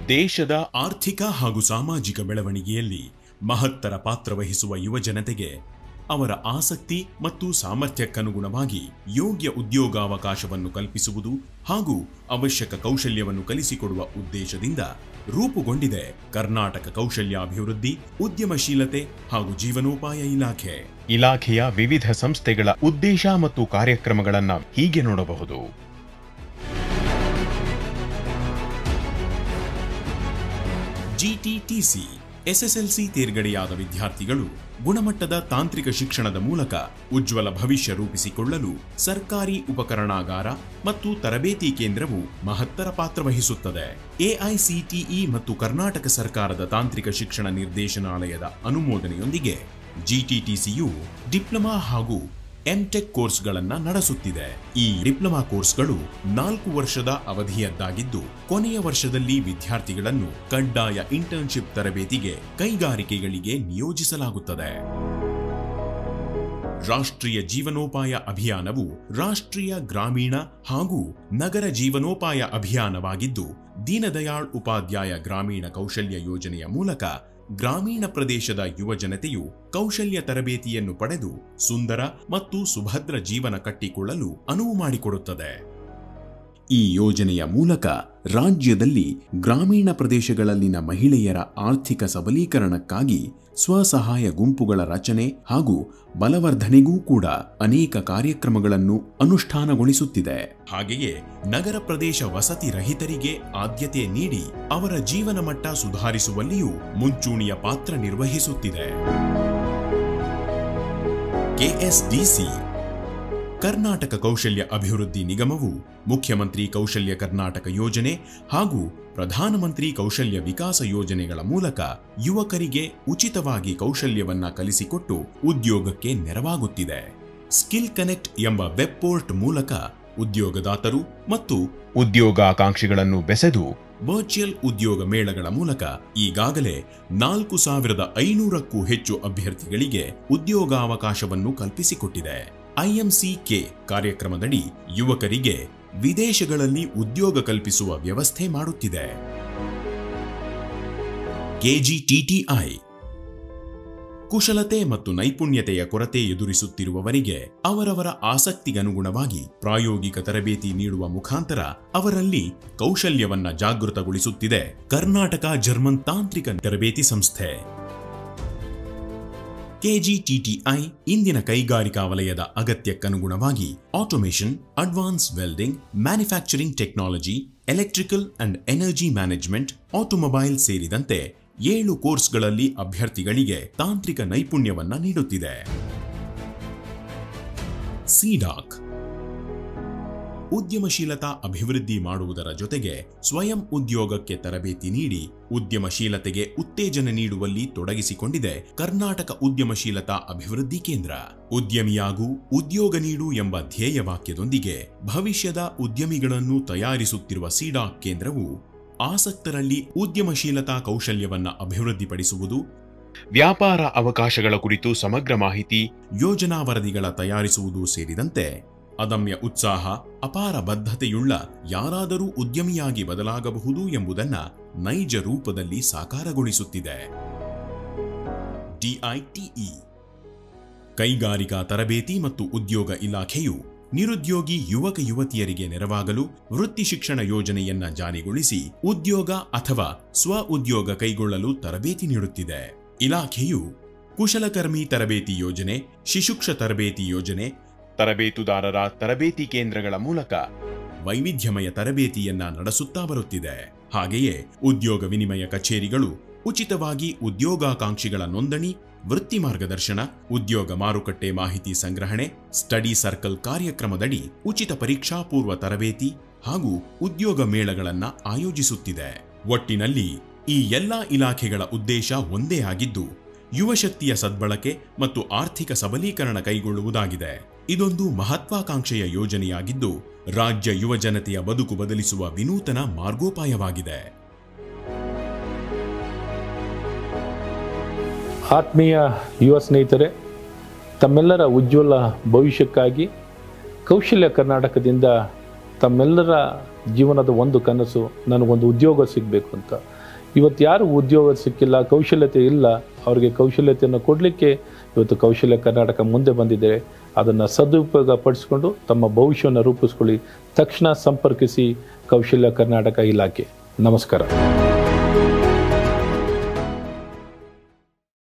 ದೇಶದ ಆರ್ಥಿಕ ಹಾಗೂ ಸಾಮಾಜಿಕ ಬೆಳವಣಿಗೆಯಲ್ಲಿ ಮಹತ್ತರ ಪಾತ್ರ ವಹಿಸುವ ಯುವಜನತೆಗೆ ಅವರ ಆಸಕ್ತಿ ಮತ್ತು ಸಾಮರ್ಥ್ಯಕ್ಕನುಗುಣವಾಗಿ ಯೋಗ್ಯ ಉದ್ಯೋಗಾವಕಾಶವನ್ನು ಕಲ್ಪಿಸುವುದು ಹಾಗೂ ಅವಶ್ಯಕ ಕೌಶಲ್ಯವನ್ನು ಕಲಿಸಿಕೊಡುವ ಉದ್ದೇಶದಿಂದ ರೂಪುಗೊಂಡಿದೆ ಕರ್ನಾಟಕ ಕೌಶಲ್ಯಾಭಿವೃದ್ಧಿ ಉದ್ಯಮಶೀಲತೆ ಹಾಗೂ ಜೀವನೋಪಾಯ ಇಲಾಖೆ ಇಲಾಖೆಯ ವಿವಿಧ ಸಂಸ್ಥೆಗಳ ಉದ್ದೇಶ ಮತ್ತು ಕಾರ್ಯಕ್ರಮಗಳನ್ನ ಹೀಗೆ ನೋಡಬಹುದು ಜಿಟಿಟಿಸಿ ಎಸ್ಎಸ್ಎಲ್ಸಿ ತೇರ್ಗಡೆಯಾದ ವಿದ್ಯಾರ್ಥಿಗಳು ಗುಣಮಟ್ಟದ ತಾಂತ್ರಿಕ ಶಿಕ್ಷಣದ ಮೂಲಕ ಉಜ್ವಲ ಭವಿಷ್ಯ ರೂಪಿಸಿಕೊಳ್ಳಲು ಸರ್ಕಾರಿ ಉಪಕರಣಾಗಾರ ಮತ್ತು ತರಬೇತಿ ಕೇಂದ್ರವು ಮಹತ್ತರ ಪಾತ್ರ ವಹಿಸುತ್ತದೆ ಎಐಸಿಟಿಇ ಮತ್ತು ಕರ್ನಾಟಕ ಸರ್ಕಾರದ ತಾಂತ್ರಿಕ ಶಿಕ್ಷಣ ನಿರ್ದೇಶನಾಲಯದ ಅನುಮೋದನೆಯೊಂದಿಗೆ ಜಿಟಿಟಿಸಿಯು ಡಿಪ್ಲೊಮಾ ಹಾಗೂ ಎಂಟೆಕ್ ಕೋರ್ಸ್ಗಳನ್ನು ನಡೆಸುತ್ತಿದೆ ಈ ಡಿಪ್ಲೊಮಾ ಕೋರ್ಸ್ಗಳು ನಾಲ್ಕು ವರ್ಷದ ಅವಧಿಯದ್ದಾಗಿದ್ದು ಕೊನೆಯ ವರ್ಷದಲ್ಲಿ ವಿದ್ಯಾರ್ಥಿಗಳನ್ನು ಕಡ್ಡಾಯ ಇಂಟರ್ನ್ಶಿಪ್ ತರಬೇತಿಗೆ ಕೈಗಾರಿಕೆಗಳಿಗೆ ನಿಯೋಜಿಸಲಾಗುತ್ತದೆ ರಾಷ್ಟ್ರೀಯ ಜೀವನೋಪಾಯ ಅಭಿಯಾನವು ರಾಷ್ಟ್ರೀಯ ಗ್ರಾಮೀಣ ಹಾಗೂ ನಗರ ಜೀವನೋಪಾಯ ಅಭಿಯಾನವಾಗಿದ್ದು ದೀನದಯಾಳ್ ಉಪಾಧ್ಯಾಯ ಗ್ರಾಮೀಣ ಕೌಶಲ್ಯ ಯೋಜನೆಯ ಮೂಲಕ ಗ್ರಾಮೀಣ ಪ್ರದೇಶದ ಯುವ ಜನತೆಯು ಕೌಶಲ್ಯ ತರಬೇತಿಯನ್ನು ಪಡೆದು ಸುಂದರ ಮತ್ತು ಸುಭದ್ರ ಜೀವನ ಕಟ್ಟಿಕೊಳ್ಳಲು ಅನುವು ಮಾಡಿಕೊಡುತ್ತದೆ ಈ ಯೋಜನೆಯ ಮೂಲಕ ರಾಜ್ಯದಲ್ಲಿ ಗ್ರಾಮೀಣ ಪ್ರದೇಶಗಳಲ್ಲಿನ ಮಹಿಳೆಯರ ಆರ್ಥಿಕ ಸಬಲೀಕರಣಕ್ಕಾಗಿ ಸ್ವಸಹಾಯ ಗುಂಪುಗಳ ರಚನೆ ಹಾಗೂ ಬಲವರ್ಧನೆಗೂ ಕೂಡ ಅನೇಕ ಕಾರ್ಯಕ್ರಮಗಳನ್ನು ಅನುಷ್ಠಾನಗೊಳಿಸುತ್ತಿದೆ ಹಾಗೆಯೇ ನಗರ ಪ್ರದೇಶ ವಸತಿ ರಹಿತರಿಗೆ ಆದ್ಯತೆ ನೀಡಿ ಅವರ ಜೀವನ ಮಟ್ಟ ಸುಧಾರಿಸುವಲ್ಲಿಯೂ ಮುಂಚೂಣಿಯ ಪಾತ್ರ ನಿರ್ವಹಿಸುತ್ತಿದೆ ಕೆಎಸ್ಡಿಸಿ ಕರ್ನಾಟಕ ಕೌಶಲ್ಯ ಅಭಿವೃದ್ಧಿ ನಿಗಮವು ಮುಖ್ಯಮಂತ್ರಿ ಕೌಶಲ್ಯ ಕರ್ನಾಟಕ ಯೋಜನೆ ಹಾಗೂ ಪ್ರಧಾನಮಂತ್ರಿ ಕೌಶಲ್ಯ ವಿಕಾಸ ಯೋಜನೆಗಳ ಮೂಲಕ ಯುವಕರಿಗೆ ಉಚಿತವಾಗಿ ಕೌಶಲ್ಯವನ್ನ ಕಲಿಸಿಕೊಟ್ಟು ಉದ್ಯೋಗಕ್ಕೆ ನೆರವಾಗುತ್ತಿದೆ ಸ್ಕಿಲ್ ಕನೆಕ್ಟ್ ಎಂಬ ವೆಬ್ ಪೋರ್ಟ್ ಮೂಲಕ ಉದ್ಯೋಗದಾತರು ಮತ್ತು ಉದ್ಯೋಗಾಕಾಂಕ್ಷಿಗಳನ್ನು ಬೆಸೆದು ವರ್ಚುವಲ್ ಉದ್ಯೋಗ ಮೇಳಗಳ ಮೂಲಕ ಈಗಾಗಲೇ ನಾಲ್ಕು ಸಾವಿರದ ಐನೂರಕ್ಕೂ ಹೆಚ್ಚು ಅಭ್ಯರ್ಥಿಗಳಿಗೆ ಉದ್ಯೋಗಾವಕಾಶವನ್ನು ಕಲ್ಪಿಸಿಕೊಟ್ಟಿದೆ ಐಎಂಸಿಕೆ ಕಾರ್ಯಕ್ರಮದಡಿ ಯುವಕರಿಗೆ ವಿದೇಶಗಳಲ್ಲಿ ಉದ್ಯೋಗ ಕಲ್ಪಿಸುವ ವ್ಯವಸ್ಥೆ ಮಾಡುತ್ತಿದೆ ಕೆಜಿಟಿಟಿಐ ಕುಶಲತೆ ಮತ್ತು ನೈಪುಣ್ಯತೆಯ ಕೊರತೆ ಎದುರಿಸುತ್ತಿರುವವರಿಗೆ ಅವರವರ ಆಸಕ್ತಿಗನುಗುಣವಾಗಿ ಪ್ರಾಯೋಗಿಕ ತರಬೇತಿ ನೀಡುವ ಮುಖಾಂತರ ಅವರಲ್ಲಿ ಕೌಶಲ್ಯವನ್ನ ಜಾಗೃತಗೊಳಿಸುತ್ತಿದೆ ಕರ್ನಾಟಕ ಜರ್ಮನ್ ತಾಂತ್ರಿಕ ತರಬೇತಿ ಸಂಸ್ಥೆ ಕೆಜಿಟಿಟಿಐ ಇಂದಿನ ಕೈಗಾರಿಕಾ ವಲಯದ ಅಗತ್ಯಕ್ಕನುಗುಣವಾಗಿ automation advance welding manufacturing technology electrical and energy management automobile ಸೇರಿದಂತೆ ಏಳು ಕೋರ್ಸ್ಗಳಲ್ಲಿ ಅಭ್ಯರ್ಥಿಗಳಿಗೆ ತಾಂತ್ರಿಕ ನೈಪುಣ್ಯವನ್ನ ನೀಡುತ್ತಿದೆ ಸಿಡಾಕ್ ಉದ್ಯಮಶೀಲತಾ ಅಭಿವೃದ್ಧಿ ಮಾಡುವುದರ ಜೊತೆಗೆ ಸ್ವಯಂ ಉದ್ಯೋಗಕ್ಕೆ ತರಬೇತಿ ನೀಡಿ ಉದ್ಯಮಶೀಲತೆಗೆ ಉತ್ತೇಜನ ನೀಡುವಲ್ಲಿ ತೊಡಗಿಸಿಕೊಂಡಿದೆ ಕರ್ನಾಟಕ ಉದ್ಯಮಶೀಲತಾ ಅಭಿವೃದ್ಧಿ ಕೇಂದ್ರ ಉದ್ಯಮಿಯಾಗೂ ಉದ್ಯೋಗ ನೀಡು ಎಂಬ ಧ್ಯೇಯ ವಾಕ್ಯದೊಂದಿಗೆ ಭವಿಷ್ಯದ ಉದ್ಯಮಿಗಳನ್ನು ತಯಾರಿಸುತ್ತಿರುವ ಸಿಡಾಕ್ ಕೇಂದ್ರವು ಆಸಕ್ತರಲ್ಲಿ ಉದ್ಯಮಶೀಲತಾ ಕೌಶಲ್ಯವನ್ನ ಅಭಿವೃದ್ಧಿಪಡಿಸುವುದು ವ್ಯಾಪಾರ ಅವಕಾಶಗಳ ಕುರಿತು ಸಮಗ್ರ ಮಾಹಿತಿ ಯೋಜನಾ ವರದಿಗಳ ತಯಾರಿಸುವುದು ಸೇರಿದಂತೆ ಅದಮ್ಯ ಉತ್ಸಾಹ ಅಪಾರ ಬದ್ಧತೆಯುಳ್ಳ ಯಾರಾದರೂ ಉದ್ಯಮಿಯಾಗಿ ಬದಲಾಗಬಹುದು ಎಂಬುದನ್ನ ನೈಜ ರೂಪದಲ್ಲಿ ಸಾಕಾರಗೊಳಿಸುತ್ತಿದೆ ಡಿಐಟಿಇ ಕೈಗಾರಿಕಾ ತರಬೇತಿ ಮತ್ತು ಉದ್ಯೋಗ ಇಲಾಖೆಯು ನಿರುದ್ಯೋಗಿ ಯುವಕ ಯುವತಿಯರಿಗೆ ನೆರವಾಗಲು ವೃತ್ತಿ ಶಿಕ್ಷಣ ಯೋಜನೆಯನ್ನ ಜಾರಿಗೊಳಿಸಿ ಉದ್ಯೋಗ ಅಥವಾ ಸ್ವ ಉದ್ಯೋಗ ಕೈಗೊಳ್ಳಲು ತರಬೇತಿ ನೀಡುತ್ತಿದೆ ಇಲಾಖೆಯು ಕುಶಲಕರ್ಮಿ ತರಬೇತಿ ಯೋಜನೆ ಶಿಶುಕ್ಷ ತರಬೇತಿ ಯೋಜನೆ ತರಬೇತುದಾರರ ತರಬೇತಿ ಕೇಂದ್ರಗಳ ಮೂಲಕ ವೈವಿಧ್ಯಮಯ ತರಬೇತಿಯನ್ನ ನಡೆಸುತ್ತಾ ಬರುತ್ತಿದೆ ಹಾಗೆಯೇ ಉದ್ಯೋಗ ವಿನಿಮಯ ಕಚೇರಿಗಳು ಉಚಿತವಾಗಿ ಉದ್ಯೋಗಾಕಾಂಕ್ಷಿಗಳ ನೋಂದಣಿ ವೃತ್ತಿ ಮಾರ್ಗದರ್ಶನ ಉದ್ಯೋಗ ಮಾರುಕಟ್ಟೆ ಮಾಹಿತಿ ಸಂಗ್ರಹಣೆ ಸ್ಟಡಿ ಸರ್ಕಲ್ ಕಾರ್ಯಕ್ರಮದಡಿ ಉಚಿತ ಪರೀಕ್ಷಾ ಪೂರ್ವ ತರಬೇತಿ ಹಾಗೂ ಉದ್ಯೋಗ ಮೇಳಗಳನ್ನ ಆಯೋಜಿಸುತ್ತಿದೆ ಒಟ್ಟಿನಲ್ಲಿ ಈ ಎಲ್ಲಾ ಇಲಾಖೆಗಳ ಉದ್ದೇಶ ಒಂದೇ ಆಗಿದ್ದು ಯುವಶಕ್ತಿಯ ಸದ್ಬಳಕೆ ಮತ್ತು ಆರ್ಥಿಕ ಸಬಲೀಕರಣ ಕೈಗೊಳ್ಳುವುದಾಗಿದೆ ಇದೊಂದು ಮಹತ್ವಾಕಾಂಕ್ಷೆಯ ಯೋಜನೆಯಾಗಿದ್ದು ರಾಜ್ಯ ಯುವ ಜನತೆಯ ಬದುಕು ಬದಲಿಸುವ ವಿನೂತನ ಮಾರ್ಗೋಪಾಯವಾಗಿದೆ ಆತ್ಮೀಯ ಯುವ ಸ್ನೇಹಿತರೆ ತಮ್ಮೆಲ್ಲರ ಉಜ್ವಲ ಭವಿಷ್ಯಕ್ಕಾಗಿ ಕೌಶಲ್ಯ ಕರ್ನಾಟಕದಿಂದ ತಮ್ಮೆಲ್ಲರ ಜೀವನದ ಒಂದು ಕನಸು ನನಗೊಂದು ಉದ್ಯೋಗ ಸಿಗಬೇಕು ಅಂತ ಇವತ್ತು ಯಾರು ಉದ್ಯೋಗ ಸಿಕ್ಕಿಲ್ಲ ಕೌಶಲ್ಯತೆ ಇಲ್ಲ ಅವರಿಗೆ ಕೌಶಲ್ಯತೆಯನ್ನು ಕೊಡಲಿಕ್ಕೆ ಇವತ್ತು ಕೌಶಲ್ಯ ಕರ್ನಾಟಕ ಮುಂದೆ ಬಂದಿದೆ ಅದನ್ನು ಸದುಪಯೋಗ ಪಡಿಸ್ಕೊಂಡು ತಮ್ಮ ಭವಿಷ್ಯವನ್ನು ರೂಪಿಸ್ಕೊಳ್ಳಿ ತಕ್ಷಣ ಸಂಪರ್ಕಿಸಿ ಕೌಶಲ್ಯ ಕರ್ನಾಟಕ ಇಲಾಖೆ ನಮಸ್ಕಾರ